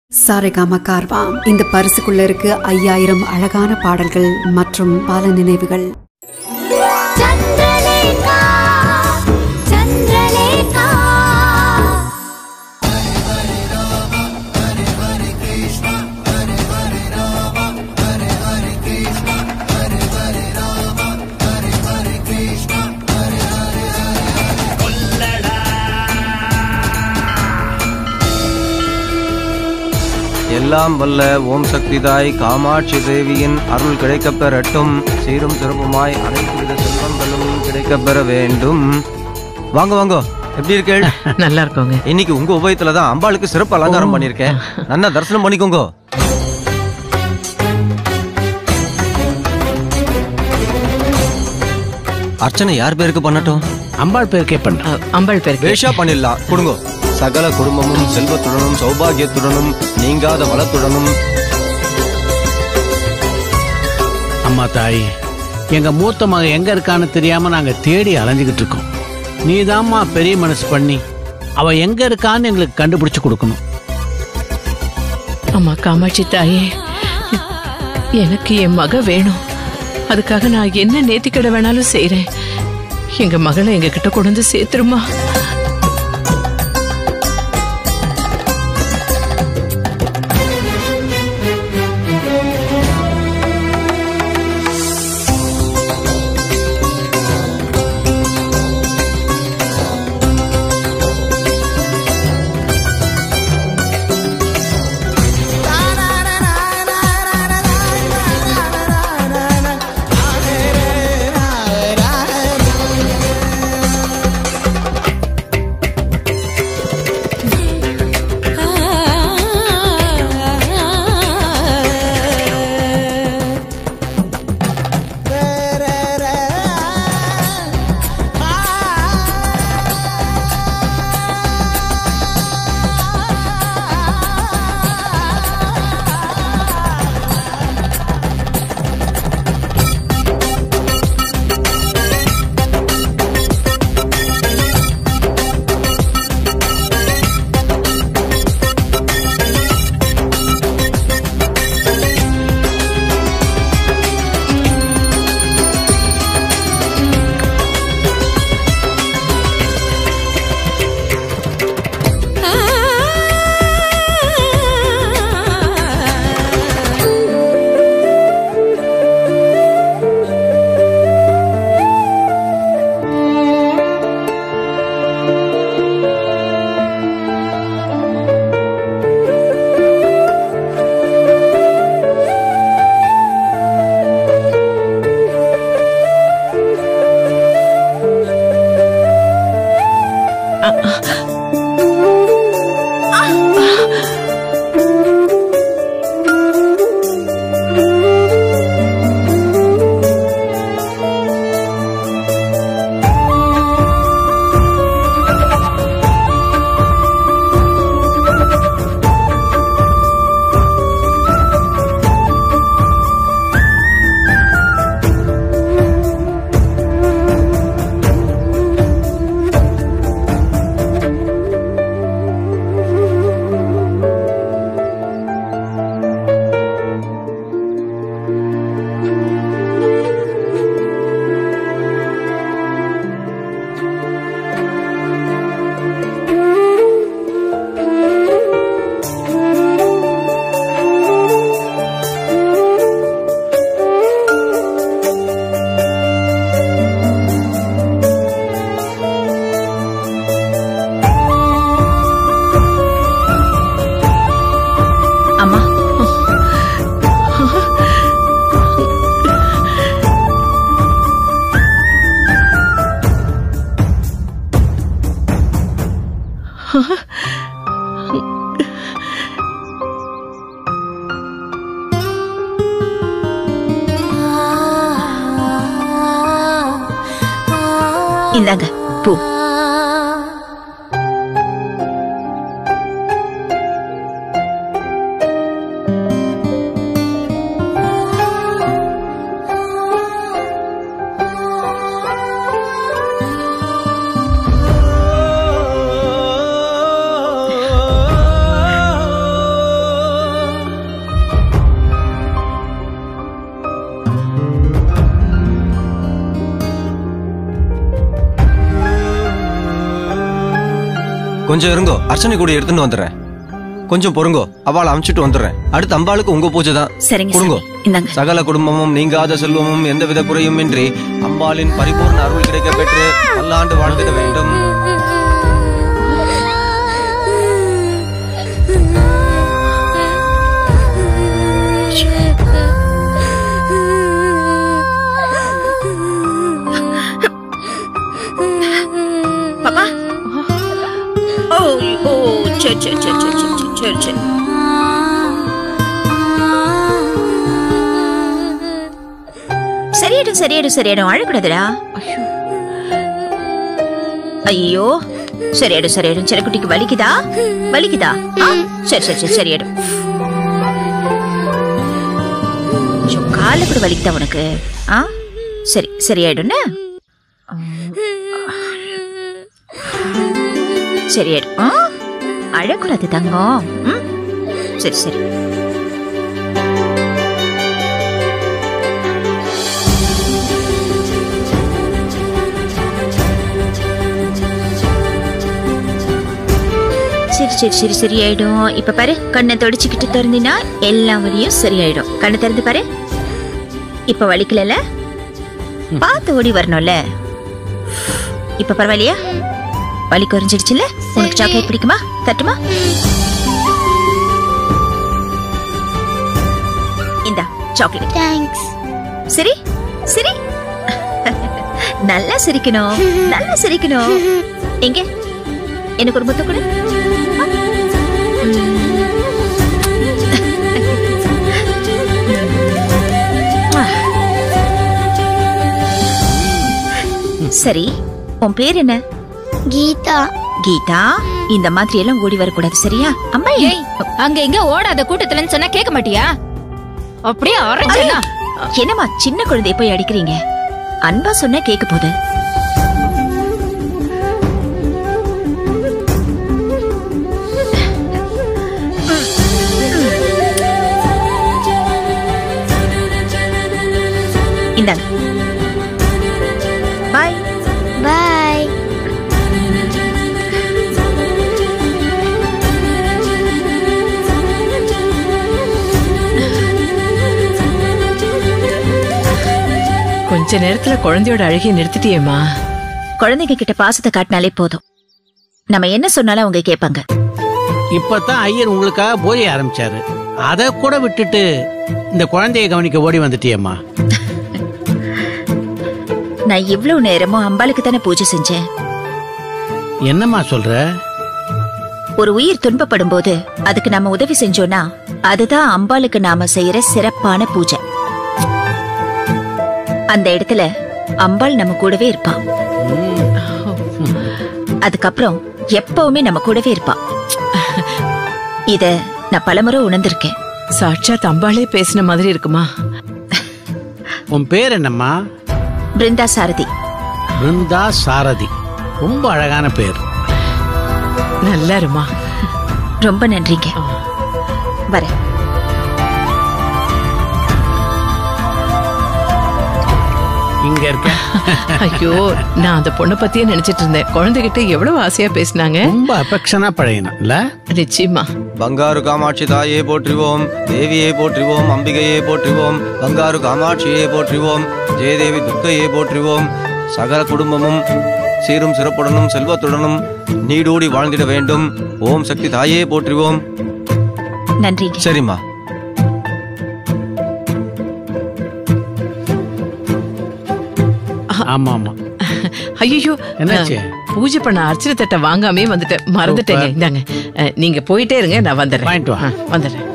சாரேகாமா கார்வா இந்த பரிசுக்குள்ள இருக்கு ஐயாயிரம் அழகான பாடல்கள் மற்றும் பல நினைவுகள் చంద్రలేఖ చంద్రలేఖ எல்லாம் வல்ல ஓம் சக்திதாய் காமாட்சி தேவியின் அருள் கிடைக்கப் பெறட்டும் சீரும் சிறப்புமாய் அனைத்து வித செல்வங்களும் கிடைக்கப் பெற வேண்டும் வாங்க வாங்க எப்படி இருக்கேள் நல்லா இருக்கோங்க இன்னைக்கு உங்க உபயத்துல தான் அம்பாளுக்கு சிறப்பு அலங்காரம் பண்ணிருக்கேன் நல்லா தரிசனம் பண்ணிக்கோங்க அர்ச்சனை யார் பேருக்கு பண்ணட்டும் அம்பாள் பேருக்கே பண்றேன் அ, அம்பாள் பேருக்கு வேஷா பண்ணிடலாம் கொடுங்க சகல குடும்பமும் செல்வத்துடனும் சௌபாகியத்துடனும் நீங்காத வளத்துடனும் அம்மா தாய் எங்க மூத்த மகன் எங்க இருக்கான்னு தெரியாம நாங்க தேடி அலைஞ்சுகிட்டு இருக்கோம் நீதாம்மா பெரிய மனசு பண்ணி அவ எங்க இருக்கான்னு எங்களுக்கு கண்டுபிடிச்சு கொடுக்கணும் அம்மா காமாட்சி தாயே எனக்கு என் மக வேணும் அதுக்காக நான் என்ன நேத்திக்கிட வேணாலும் செய்றேன் எங்க மகளை எங்க கிட்ட கொண்டு வந்து சேர்த்துருமா అమ్మా இந்தாங்க பூ ஆ. ஆ. ஆ. ஆ. ஆ. ஆ. ஆ. ஆ. ஆ. ஆ. ஆ. ஆ. ஆ ஆ. ஆ ஆ ஆ ஆ ஆ ஆ ஆ ஆ ஆ ஆ ஆ ஆ. கொஞ்சம் இருங்கோ அர்ச்சனை கூட எடுத்துட்டு வந்துடுறேன் கொஞ்சம் பொறுங்கோ அவளை அமுச்சிட்டு வந்துடுறேன் அடுத்து அம்பாளுக்கு உங்க பூஜை தான் சரிங்க கொடுங்கோ சாமி இந்தாங்க சகல குடும்பமும் நீங்காத செல்வமும் எந்தவித குறையும் இன்றி அம்பாளின் பரிபூர்ண அருள் கிடைக்க பெற்று பல்லாண்டு வாழ்ந்திட வேண்டும் பாப்பா ஓ ஓ சரி சரி சரி சரி சரி சரி சரி சரியாயிடும் சரியாயிடும் சரியாயிடும் அழக்கூடாதுடா ஐயோ சரியாயிடும் சரியாயிடும் சில குட்டிக்கு வலிக்குதா வலிக்குதா ஆ, சரி சரி சரி சரியாயிடும் ஐயோ, கால்ல கூட வலிக்குதா உனக்கு ஆ சரி சரியாயிடும்னு சரியாயிடும் ஆ அழக்கூடாது தங்கம் ம்? சரி சரி சரி சரி சரி சரியாயிடும் இப்ப பாரு கண்ணை தொடச்சுக்கிட்டு திறந்தினா எல்லா வலியும் சரியாயிடும் கண்ணை திறந்து பாரு இப்ப வலிக்கலல பார்த்து ஓடி வரணும்ல இப்ப பரவாயில்லையா வலி குறைஞ்சிடுச்சுல உனக்கு சாக்லேட் பிடிக்குமா தட்டுமா இந்தா சாக்லேட் தேங்க்ஸ் சரி சரி நல்லா சிரிக்கணும் நல்லா சிரிக்கணும் எங்க எனக்கு ஒரு முத்தம் கொடு சரி உன் பேர் என்ன கீதா கீதா இந்த மாதிரி எல்லாம் ஓடி வரக்கூடாது சரியா அம்மா ஏய் அங்க எங்க ஓடாத கூட்டத்துலன்னு சொன்னா கேட்க மாட்டியா அப்படியே அரைச்சனா என்னம்மா சின்ன குழந்தைய போய் அடிக்கிறீங்க அன்பா சொன்னா கேட்க போகுது இந்தாங்க பாய் பாய் கொஞ்ச நேரத்துல குழந்தையோட அழகிய நிறுத்திட்டியேம்மா குழந்தைங்க கிட்ட பாசத்தை காட்டினாலே போதும் நம்ம என்ன சொன்னாலும் அவங்க கேட்பாங்க இப்பதான் ஐயர் உங்களுக்காக பூஜை ஆரம்பிச்சாரு அதை கூட விட்டுட்டு இந்த குழந்தையை கவனிக்க ஓடி வந்துட்டியம்மா நான் இவ்வளவு நேரமும் அம்பாளுக்கு தானே பூஜை செஞ்சேன் என்னம்மா சொல்ற ஒரு உயிர் துன்பப்படும் போது அதுக்கு நாம உதவி செஞ்சோம்னா அதுதான் அம்பாளுக்கு நாம செய்யற சிறப்பான பூஜை அந்த இடத்துல அம்பாள் நம்ம கூடவே இருப்பா அதுக்கப்புறம் எப்பவுமே நம்ம கூடவே இருப்பா இத நான் பலமுறை உணர்ந்திருக்கேன் சாட்சாத் அம்பாளே பேசின மாதிரி இருக்குமா உன் பேர் என்னம்மா பிருந்தா சாரதி பிருந்தா சாரதி ரொம்ப அழகான பேர் நல்லா இருமா ரொம்ப நன்றிங்க வரேன் இங்க இருக்க ஐயோ நான் அந்த பொண்ணை பத்தியே நினைச்சிட்டு இருந்தேன் குழந்தைகிட்ட எவ்வளவு ஆசையா பேசினாங்க ரொம்ப அபெக்ஷனா பழகினா இல்ல நிச்சயமா பங்காரு காமாட்சி தாயே போற்றிவோம் தேவியே போற்றிவோம் அம்பிகையே போற்றிவோம் பங்காரு காமாட்சியே போற்றிவோம் ஜெயதேவி துர்க்கையே போற்றிவோம் சகல குடும்பமும் சீரும் சிறப்புடனும் செல்வத்துடனும் நீடூடி வாழ்ந்திட வேண்டும் ஓம் சக்தி தாயே போற்றிவோம் நன்றிங்க சரிம்மா ஆமா ஆமா ஐயோ என்னாச்சு? பூஜை பண்ண அர்ச்சனை தட்டை வாங்காமே வந்துட்டேன் மறந்துட்டேங்க இந்தாங்க அஹ், நீங்க போயிட்டே இருங்க நான் வந்துடுறேன் வாங்கிட்டு வா. ஆ, வந்துடுறேன்